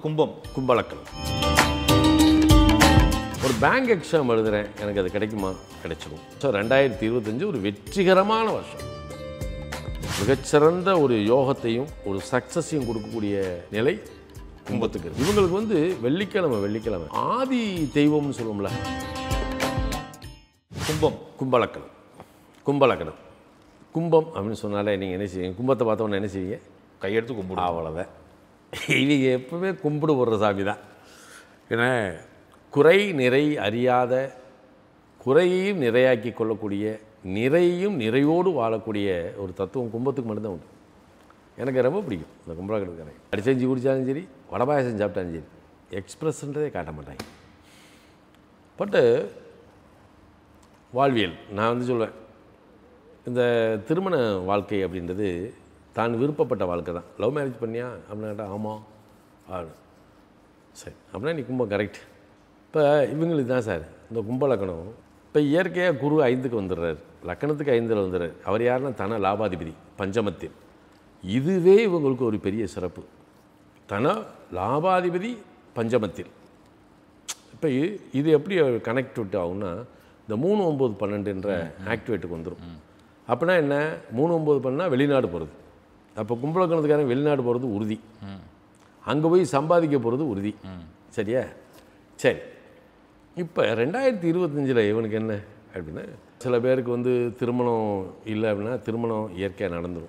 கும்பம் கும்பலக்கணம் ஒரு bank exam எழுதுறேன் எனக்கு அது கிடைக்குமா கிடைச்சிடும் ஸோ ரெண்டாயிரத்தி இருபத்தஞ்சு ஒரு வெற்றிகரமான வருஷம் மிகச்சிறந்த ஒரு யோகத்தையும் ஒரு சக்ஸஸையும் கொடுக்கக்கூடிய நிலை கும்பத்துக்கு இருக்கு. இவங்களுக்கு வந்து வெள்ளிக்கிழமை வெள்ளிக்கிழமை ஆதி தெய்வம்னு சொல்லுவோம்ல கும்பம் கும்பலக்கணம் கும்பலக்கணம் கும்பம் அப்படின்னு சொன்னாலே நீங்கள் என்ன செய்வீங்க கும்பத்தை பார்த்தோன்னே என்ன செய்வீங்க கையெடுத்து கும்பிடும் அவ்வளோதான் இவங்க எப்பவுமே கும்பிடு போடுற சாமி தான் ஏன்னா குறை நிறை அறியாத குறையையும் நிறையாக்கி கொள்ளக்கூடிய நிறையும் நிறையோடு வாழக்கூடிய ஒரு தத்துவம் கும்பத்துக்கு மட்டும்தான் உண்டு எனக்கு ரொம்ப பிடிக்கும் இந்த கும்பலக்கணக்காரன் அடி செஞ்சு குடித்தாலும் சரி வடபாயசம் சாப்பிட்டாலும் சரி எக்ஸ்பிரஸ்ன்றதே காட்ட மாட்டாங்க பட்டு வாழ்வியல் நான் வந்து சொல்வேன் இந்த திருமண வாழ்க்கை அப்படின்றது தான் விருப்பப்பட்ட வாழ்க்கை தான் லவ் மேரேஜ் பண்ணியா அப்படின்னா கேட்டால் ஆமாம் ஆடு சரி அப்படின்னா நீ கும்பம் கரெக்ட் இப்போ இவங்களுக்கு தான் சார் இந்த கும்ப லக்கணம் இப்போ இயற்கையாக குரு ஐந்துக்கு வந்துடுறாரு லக்கணத்துக்கு ஐந்தில் வந்துடுறாரு அவர் யாருன்னா தன லாபாதிபதி பஞ்சமத்தில் இதுவே இவங்களுக்கு ஒரு பெரிய சிறப்பு தன லாபாதிபதி பஞ்சமத்தில் இப்போ இ- இது எப்படி கனெக்டிவிட்டி ஆகும்னா இந்த மூணு ஒம்பது பன்னெண்டுன்ற ஆக்டிவேட்டுக்கு வந்துடும் அப்படின்னா என்ன மூணு ஒம்பது பண்ணால் வெளிநாடு போகிறது அப்போ கும்பலக்கணத்துக்காரன் வெளிநாடு போகிறது உறுதி அங்கே போய் சம்பாதிக்க போகிறது உறுதி சரியா சரி இப்போ ரெண்டாயிரத்தி இருபத்தஞ்சில் இவனுக்கு என்ன அப்படின்னா சில பேருக்கு வந்து திருமணம் இல்லை அப்படின்னா திருமணம் இயற்கையாக நடந்துடும்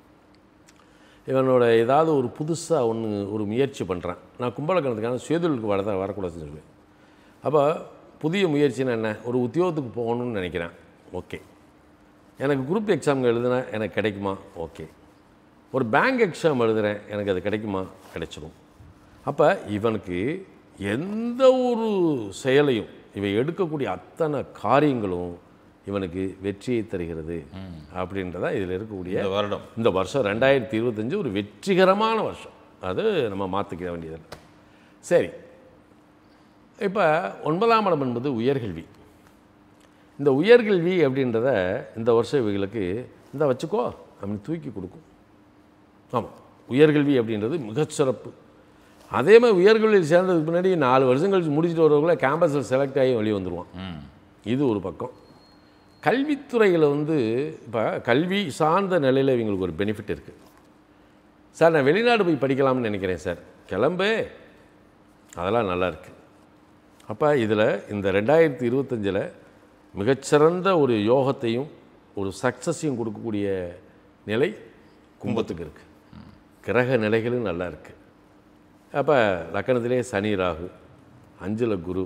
இவனோட ஏதாவது ஒரு புதுசாக ஒன்று ஒரு முயற்சி பண்ணுறான் நான் கும்பலக்கணத்துக்கான சுயதொழிலுக்கு வர வரக்கூடாதுன்னு சொல்லுவேன் அப்போ புதிய முயற்சின்னா என்ன ஒரு உத்தியோகத்துக்கு போகணும்னு நினைக்கிறேன் ஓகே எனக்கு குரூப் எக்ஸாம் எழுதுனா எனக்கு கிடைக்குமா ஓகே ஒரு பேங்க் எக்ஸாம் எழுதுறேன் எனக்கு அது கிடைக்குமா கிடைச்சிடும் அப்போ இவனுக்கு எந்த ஒரு செயலையும் இவன் எடுக்கக்கூடிய அத்தனை காரியங்களும் இவனுக்கு வெற்றியை தருகிறது அப்படின்றதா இதில் இருக்கக்கூடிய இந்த வருடம் இந்த வருஷம் ரெண்டாயிரத்தி இருபத்தஞ்சு ஒரு வெற்றிகரமான வருஷம் அது நம்ம மாற்றிக்க வேண்டியதில்லை சரி இப்போ ஒன்பதாம் இடம் என்பது உயர்கல்வி இந்த உயர்கல்வி அப்படின்றத இந்த வருஷம் இவங்களுக்கு இந்த வச்சுக்கோ அப்படின்னு தூக்கி கொடுக்கும் ஆமாம் உயர்கல்வி அப்படின்றது மிகச்சிறப்பு அதே மாதிரி உயர்கல்வியில் சேர்ந்ததுக்கு முன்னாடி நாலு வருஷம் கழிச்சு முடிச்சுட்டு வரவங்கள கேம்பஸில் செலக்ட் ஆகி வெளியே வந்துடுவான் ம் இது ஒரு பக்கம் கல்வித்துறையில் வந்து இப்போ கல்வி சார்ந்த நிலையில் இவங்களுக்கு ஒரு பெனிஃபிட் இருக்குது சார் நான் வெளிநாடு போய் படிக்கலாம்னு நினைக்கிறேன் சார் கிளம்பு அதெல்லாம் நல்லா இருக்கு அப்போ இதில் இந்த ரெண்டாயிரத்தி இருபத்தஞ்சில் மிகச்சிறந்த ஒரு யோகத்தையும் ஒரு சக்ஸஸையும் கொடுக்கக்கூடிய நிலை கும்பத்துக்கு இருக்குது கிரக நிலைகளும் நல்லா இருக்குது அப்போ லக்கணத்திலே சனி ராகு அஞ்சில் குரு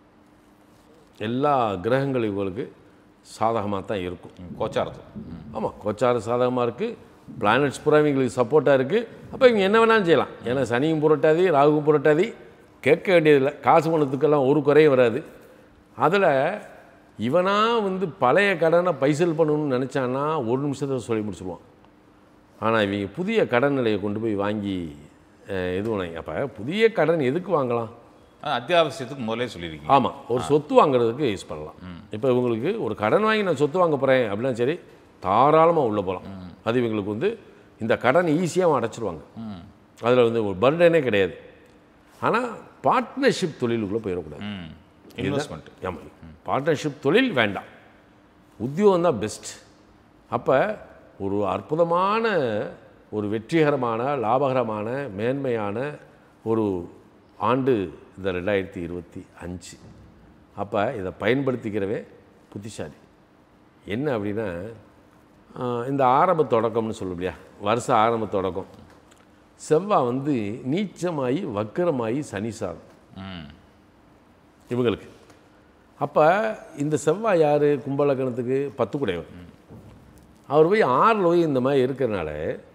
எல்லா கிரகங்களும் இவங்களுக்கு சாதகமாக தான் இருக்கும் ம், கோச்சாரத்து ம். ஆமாம் கோச்சார சாதகமாக இருக்குது பிளானட்ஸ் பூரா இவங்களுக்கு சப்போர்ட்டாக இருக்குது அப்போ இவங்க என்ன வேணாலும் செய்யலாம் ஏன்னா சனியும் புரட்டாதி ராகுவும் புரட்டாதி கேட்க வேண்டியதில்லை காசு பணத்துக்கெல்லாம் ஒரு குறையும் வராது அதில் இவனா வந்து பழைய கடனை பைசல் பண்ணணும்னு நினச்சான்னா ஒரு நிமிஷத்தில் சொல்லி முடிச்சிடுவான் ஆனால் இவங்க புதிய கடன் நிலையை கொண்டு போய் வாங்கி அஹ், இது பண்ணாங்க அப்போ புதிய கடன் எதுக்கு வாங்கலாம் ஆ, அத்தியாவசியத்துக்கு முதலே சொல்லியிருக்கீங்க ஆமாம் ஒரு சொத்து வாங்குறதுக்கு யூஸ் பண்ணலாம் இப்போ இவங்களுக்கு ஒரு கடன் வாங்கி நான் சொத்து வாங்க போகிறேன் அப்படின்னா சரி தாராளமாக உள்ளே போகலாம் அது இவங்களுக்கு வந்து இந்த கடன் ஈஸியாக அடைச்சிருவாங்க ம் அதில் வந்து ஒரு பர்டனே கிடையாது ஆனால் பார்ட்னர்ஷிப் தொழிலுக்குள்ளே போயிடக்கூடாது ம் இன்வெஸ்ட்மெண்ட் ஆமாம் பார்ட்னர்ஷிப் தொழில் வேண்டாம் உத்தியோகம் தான் பெஸ்ட் அப்போ ஒரு அற்புதமான ஒரு வெற்றிகரமான லாபகரமான மேன்மையான ஒரு ஆண்டு இந்த ரெண்டாயிரத்தி இருபத்தி அஞ்சு அப்போ இதை பயன்படுத்திக்கிறவே புத்திசாலி என்ன அப்படின்னா ஆஹ், இந்த ஆரம்ப தொடக்கம்னு சொல்லும் இல்லையா வருஷ ஆரம்ப தொடக்கம் செவ்வாய் வந்து நீச்சமாகி வக்கரமாகி சனி சாதம் ம் இவங்களுக்கு அப்போ இந்த செவ்வாய் யார் கும்பலக்கணத்துக்கு பத்து குடையவர் அவர் போய் ஆறில் போய் இந்த மாதிரி இருக்கிறனால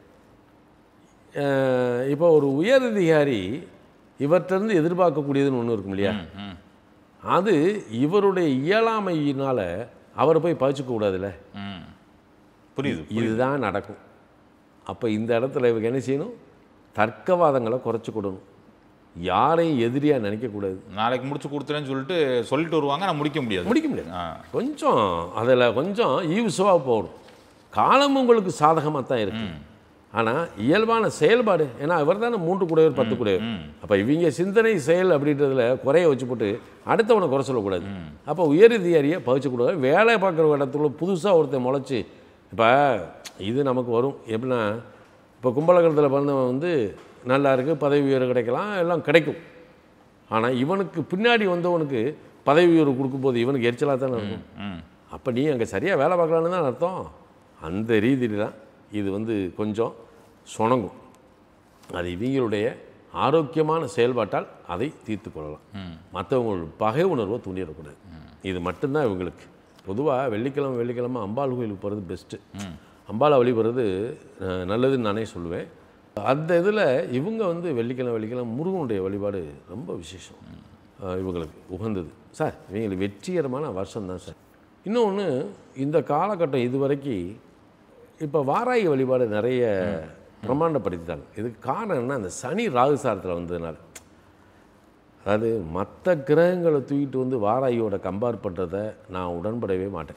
அஹ், இப்போ ஒரு உயரதிகாரி இவர்கிட்டருந்து எதிர்பார்க்கக்கூடியதுன்னு ஒன்று இருக்கும் இல்லையா ம், ம் அது இவருடைய இயலாமையினால் அவரை போய் பழிச்சுக்க கூடாதுல்ல ம் புரியுது இதுதான் நடக்கும் அப்போ இந்த இடத்துல இவங்க என்ன செய்யணும் தர்க்கவாதங்களை குறைச்சி கொடுக்கணும் யாரையும் எதிரியாக நினைக்கக்கூடாது நாளைக்கு முடிச்சு கொடுத்துறேன்னு சொல்லிட்டு சொல்லிட்டு வருவாங்க நான் முடிக்க முடியாது முடிக்க முடியாது ஆ கொஞ்சம் அதில் கொஞ்சம் ஈவுசுவாக போகணும் காலம் உங்களுக்கு சாதகமாக தான் இருக்கு ஆனால் இயல்பான செயல்பாடு ஏன்னா அவர் தானே மூன்று கூடையவர் பத்து கூடையவர் அப்போ இவங்க சிந்தனை செயல் அப்படின்றதுல குறைய வச்சு போட்டு அடுத்தவனை குறை சொல்லக்கூடாது அப்போ உயர் அதிகாரியை பகிச்சக்கூடாது வேலை பார்க்குற இடத்துல புதுசாக ஒருத்தன் முளைச்சி இப்போ இது நமக்கு வரும் எப்படின்னா இப்போ கும்பலகரத்தில் பிறந்தவன் வந்து நல்லா இருக்குது பதவி உயர்வு கிடைக்கலாம் எல்லாம் கிடைக்கும் ஆனால் இவனுக்கு பின்னாடி வந்தவனுக்கு பதவி உயர்வு கொடுக்கும்போது இவனுக்கு எரிச்சலாக தானே இருக்கும் ம் அப்போ நீ அங்கே சரியாக வேலை பார்க்கலான்னு தான் அர்த்தம் அந்த ரீதியில் தான் இது வந்து கொஞ்சம் சுணங்கும் அது இவங்களுடைய ஆரோக்கியமான செயல்பாட்டால் அதை தீர்த்து கொள்ளலாம் மற்றவங்களோட பகை உணர்வை தூண்டிடக்கூடாது இது மட்டும்தான் இவங்களுக்கு பொதுவாக வெள்ளிக்கிழமை வெள்ளிக்கிழமை அம்பாள் கோயிலுக்கு போகிறது பெஸ்ட்டு அம்பாளை வழிபடுறது அஹ், நல்லதுன்னு நானே சொல்லுவேன் அந்த இதில் இவங்க வந்து வெள்ளிக்கிழமை வெள்ளிக்கிழமை முருகனுடைய வழிபாடு ரொம்ப விசேஷம் அஹ், இவங்களுக்கு உகந்தது சார் இவங்களுக்கு வெற்றிகரமான வருஷம் தான் சார் இன்னொன்று இந்த காலகட்டம் இதுவரைக்கும் இப்போ வாராகி வழிபாடு நிறைய பிரமாண்டப்படுத்திட்டாங்க இதுக்கு காரணம் என்ன அந்த சனி ராகு சாரத்தில் வந்ததுனால அதாவது மற்ற கிரகங்களை தூக்கிட்டு வந்து வாராகியோட கம்பேர் பண்ணுறதை நான் உடன்படவே மாட்டேன்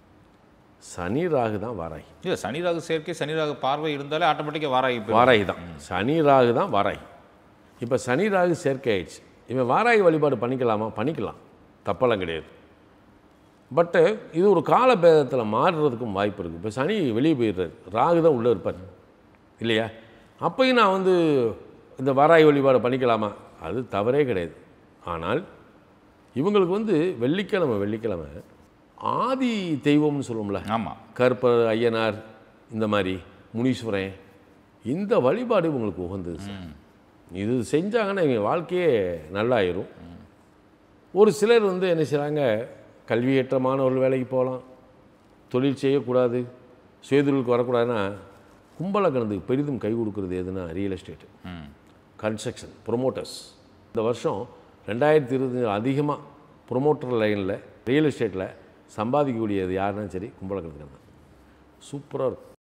சனி ராகு தான் வாராகி இல்லை சனி ராகு சேர்க்கை சனி ராகு பார்வை இருந்தாலே ஆட்டோமேட்டிக்காக வாராகி போயிடும். வாராகி தான் சனி ராகு தான் வாராகி இப்போ சனி ராகு சேர்க்கை ஆயிடுச்சு இவன் வாராகி வழிபாடு பண்ணிக்கலாமா பண்ணிக்கலாம் தப்பெல்லாம் கிடையாது பட்டு இது ஒரு காலபேதத்தில் மாறுறதுக்கும் வாய்ப்பு இருக்குது இப்போ சனி வெளியே போயிடுறாரு ராகு தான் உள்ளே இருப்பார் இல்லையா அப்பயும் நான் வந்து இந்த வாராகி வழிபாடு பண்ணிக்கலாமா அது தவறே கிடையாது ஆனால் இவங்களுக்கு வந்து வெள்ளிக்கிழமை வெள்ளிக்கிழமை ஆதி தெய்வம்னு சொல்லுவோம்ல ஆமாம் கருப்பர் ஐயனார் இந்த மாதிரி முனீஸ்வரன் இந்த வழிபாடு உங்களுக்கு உகந்தது சார் இது செஞ்சாங்கன்னா இவங்க வாழ்க்கையே நல்லாயிரும் ஒரு சிலர் வந்து என்ன செய்கிறாங்க கல்வியற்ற மாணவர்கள் வேலைக்கு போகலாம் தொழில் செய்யக்கூடாது சுயதொழிலுக்கு வரக்கூடாதுன்னா கும்பலக்கணத்துக்கு பெரிதும் கை கொடுக்குறது எதுனா ரியல் எஸ்டேட்டு ம் கன்ஸ்ட்ரக்ஷன் ப்ரொமோட்டர்ஸ் இந்த வருஷம் ரெண்டாயிரத்தி இருபது அதிகமாக ப்ரொமோட்டர் லைனில் ரியல் எஸ்டேட்டில் சம்பாதிக்கக்கூடியது யாருன்னா சரி கும்பலக்கணத்துக்கு தான் சூப்பராக இருக்கும்